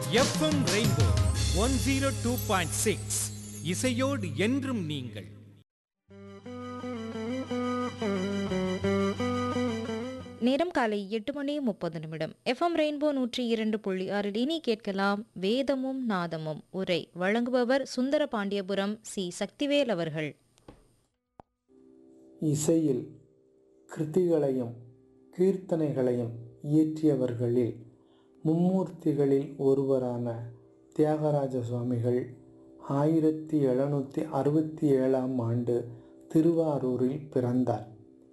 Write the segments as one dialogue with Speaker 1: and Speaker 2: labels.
Speaker 1: FM rainbow one zero two point six இசையோடு என்றும் நீங்கள்
Speaker 2: நேரம் காலை எட்டு மணி முப்பது நிமிடம் எஃப்எம் ரெயின்போ நூற்றி இரண்டு புள்ளி ஆறில் இனி கேட்கலாம் வேதமும் நாதமும் உரை வழங்குபவர் சுந்தர பாண்டியபுரம் சி சக்திவேல் அவர்கள்
Speaker 3: இசையில் கிருதிகளையும் கீர்த்தனைகளையும் இயற்றியவர்களில் மும்மூர்த்திகளில் ஒருவரான தியாகராஜ சுவாமிகள் ஆயிரத்தி எழுநூற்றி அறுபத்தி ஏழாம் ஆண்டு திருவாரூரில் பிறந்தார்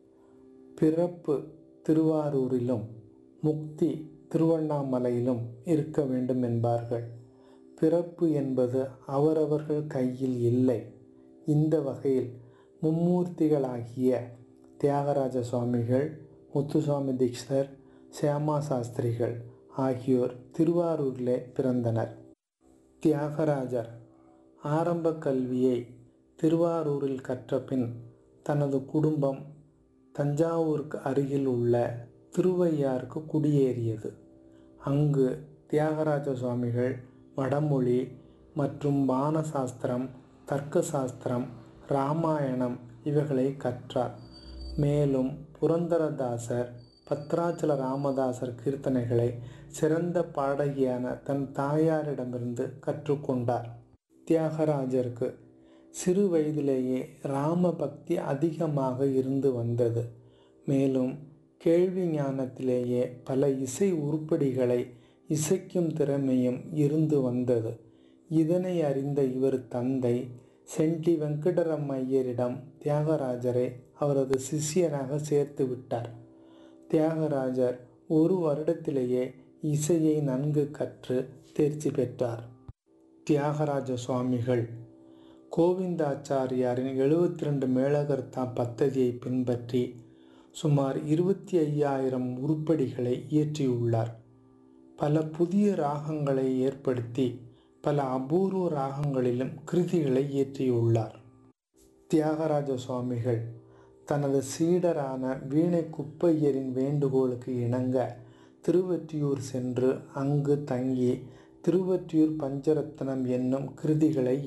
Speaker 3: பிறப்பு திருவாரூரிலும் முக்தி திருவண்ணாமலையிலும் இருக்க வேண்டும் என்பார்கள் பிறப்பு என்பது அவரவர்கள் கையில் இல்லை இந்த வகையில் மும்மூர்த்திகளாகிய தியாகராஜ சுவாமிகள் முத்துசுவாமி தீக்ஷிதர் சியாமா சாஸ்திரிகள் ஆகியோர் திருவாரூரிலே பிறந்தனர் தியாகராஜர் ஆரம்ப கல்வியை திருவாரூரில் கற்ற பின் தனது குடும்பம் தஞ்சாவூருக்கு அருகில் உள்ள திருவையாருக்கு குடியேறியது அங்கு தியாகராஜ சுவாமிகள் வடமொழி மற்றும் பானசாஸ்திரம் தர்க்க சாஸ்திரம் ராமாயணம் இவைகளை கற்றார் மேலும் புரந்தரதாசர் பத்ராச்சல ராமதாசர் கீர்த்தனைகளை சிறந்த பாடகியான தன் தாயாரிடமிருந்து கற்றுக்கொண்டார் தியாகராஜருக்கு சிறு வயதிலேயே ராம பக்தி அதிகமாக இருந்து வந்தது மேலும் கேள்வி ஞானத்திலேயே பல இசை உருப்படிகளை இசைக்கும் திறமையும் இருந்து வந்தது இதனை அறிந்த இவர் தந்தை சென்டி வெங்கடரம் ஐயரிடம் தியாகராஜரை அவரது சிஷ்யனாக சேர்த்து விட்டார் தியாகராஜர் ஒரு வருடத்திலேயே இசையை நன்கு கற்று தேர்ச்சி பெற்றார் தியாகராஜ சுவாமிகள் கோவிந்தாச்சாரியாரின் எழுபத்தி ரெண்டு மேளகர்த்தா பத்ததியை பின்பற்றி சுமார் இருபத்தி ஐயாயிரம் உருப்படிகளை இயற்றியுள்ளார் பல புதிய ராகங்களை ஏற்படுத்தி பல அபூர்வ ராகங்களிலும் கிருதிகளை இயற்றியுள்ளார் தியாகராஜ சுவாமிகள் தனது சீடரான வீணை குப்பையரின் வேண்டுகோளுக்கு இணங்க திருவொற்றியூர் சென்று அங்கு தங்கி திருவொற்றியூர் பஞ்சரத்னம் என்னும் கிருதிகளை